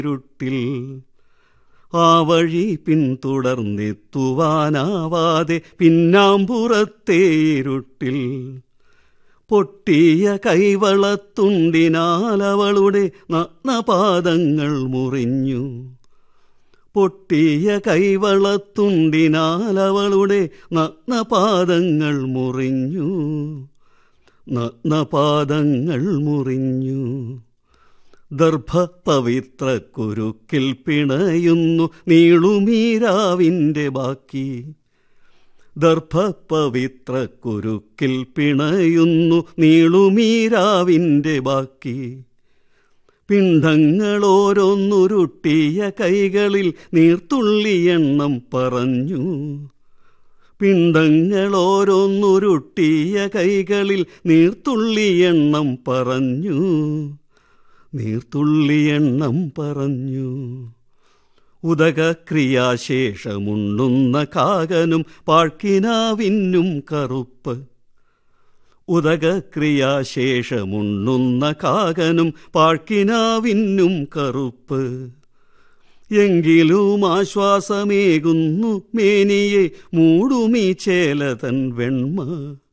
ഇരുട്ടിൽ ആ വഴി പിന്തുടർന്നെത്തുവാനാവാതെ പിന്നാമ്പുറത്തെ ഇരുട്ടിൽ പൊട്ടിയ കൈവളത്തുണ്ടിനാൽ അവളുടെ നഗ്നപാദങ്ങൾ മുറിഞ്ഞു പൊട്ടിയ കൈവളത്തുണ്ടിനാൽ അവളുടെ നഗ്നപാദങ്ങൾ മുറിഞ്ഞു നഗ്നപാദങ്ങൾ മുറിഞ്ഞു ദർഭപവിത്ര കുരുക്കിൽ പിണയുന്നു നീളുമീരാവിൻ്റെ ബാക്കി ദർഭപവിത്ര കുരുക്കിൽ പിണയുന്നു നീളുമീരാവിൻ്റെ ബാക്കി പിണ്ഡങ്ങളോരോന്നുരുട്ടിയ കൈകളിൽ നീർത്തുള്ളിയെണ്ണം പറഞ്ഞു പിണ്ഡങ്ങളോരോന്നുരുട്ടിയ കൈകളിൽ നീർത്തുള്ളിയെണ്ണം പറഞ്ഞു നീർത്തുള്ളിയെണ്ണം പറഞ്ഞു ഉദകക്രിയാശേഷമുണ്ണുന്ന കാകനും പാഴ്ക്കിനാവിനും കറുപ്പ് ഉദകക്രിയാശേഷമുണ്ണുന്ന കാകനും പാഴ്ക്കിനാവിനും കറുപ്പ് എങ്കിലും ആശ്വാസമേകുന്നു മേനിയെ മൂടുമീ ചേലതൻ വെണ്മ